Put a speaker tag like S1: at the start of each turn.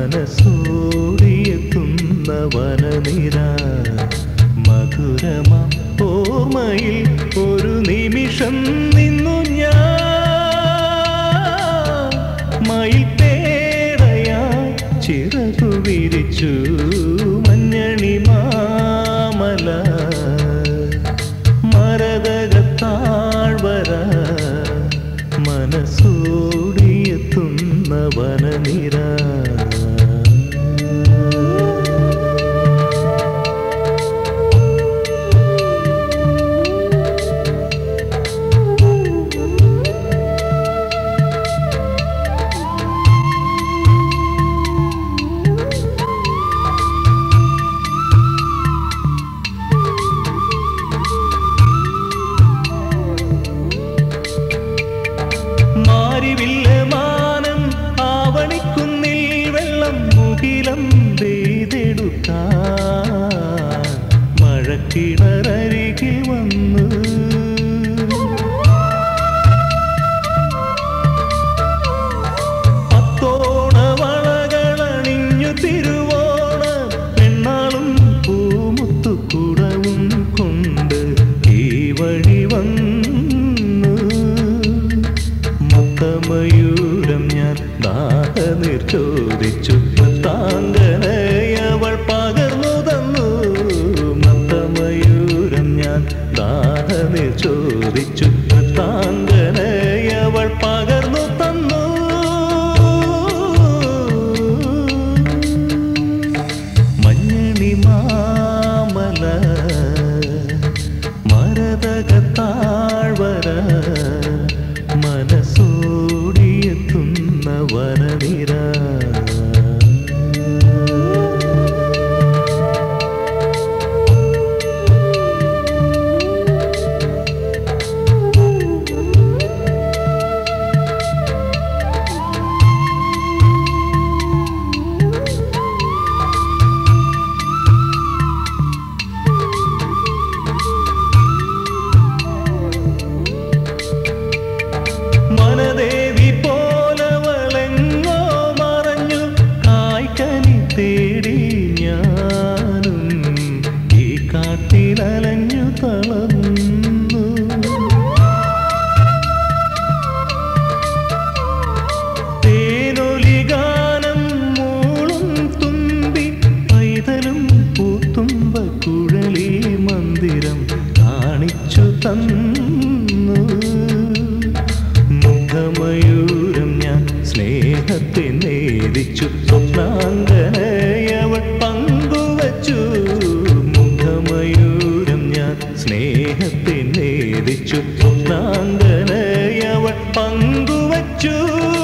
S1: മനസ്സോടിയെത്തുന്ന വനനിര മധുരമ ഓർമ്മയിൽ ഒരു നിമിഷം നിന്നു ഞാൻ മയിൽ പേടയായി ചിറകു വിരിച്ചു മഞ്ഞണി മാമല മരതകത്താഴ്വര മനസ്സോടിയെത്തുന്ന വനനിര മാരിവില്ല മാനം ആവണിക്കുന്നിൽ വെള്ളം മുകിലം പെയ്തെടുക്കാൻ മഴക്കിണറരികിൽ വന്നു പത്തോണ വളകളണിഞ്ഞു തിരുവോണ പെണ്ണാളും പൂമുത്തുക്കുടവും കൊണ്ട് ഈ വഴി വന്നു മുത്തമയൂരം ഞാൻ ദാഹനീർ ചോദിച്ചു താങ്കനയവൾ പകർന്നു തന്നു മുത്തമയൂരം ഞാൻ ദാഹനീർ ചോദിച്ചു താങ്കനയവൾ പകർന്നു തന്നു മഞ്ഞണി മാമല മരതകത്താഴ്വര മനസ്സോടിയെത്തുന്ന വനനിര മനദേവി പോലവളെങ്ങോ മറഞ്ഞു കായ്ക്കനി തേടി ഞാനും ഈ കാട്ടിലലഞ്ഞു തളർന്നു തേനൊലി ഗാനം മൂളും തുമ്പി പൈതലും പൂത്തുമ്പ കുഴലി മന്ദിരം കാണിച്ചു തന്നു മുഖമയൂരം ഞാൻ സ്നേഹത്തെ നേദിച്ചു സ്വപ്നാങ്കനയവൾ പങ്കുവച്ചു മുഖമയൂരം ഞാൻ സ്നേഹത്തെ നേദിച്ചു സ്വപ്നാങ്കനയവൾ പങ്കുവച്ചു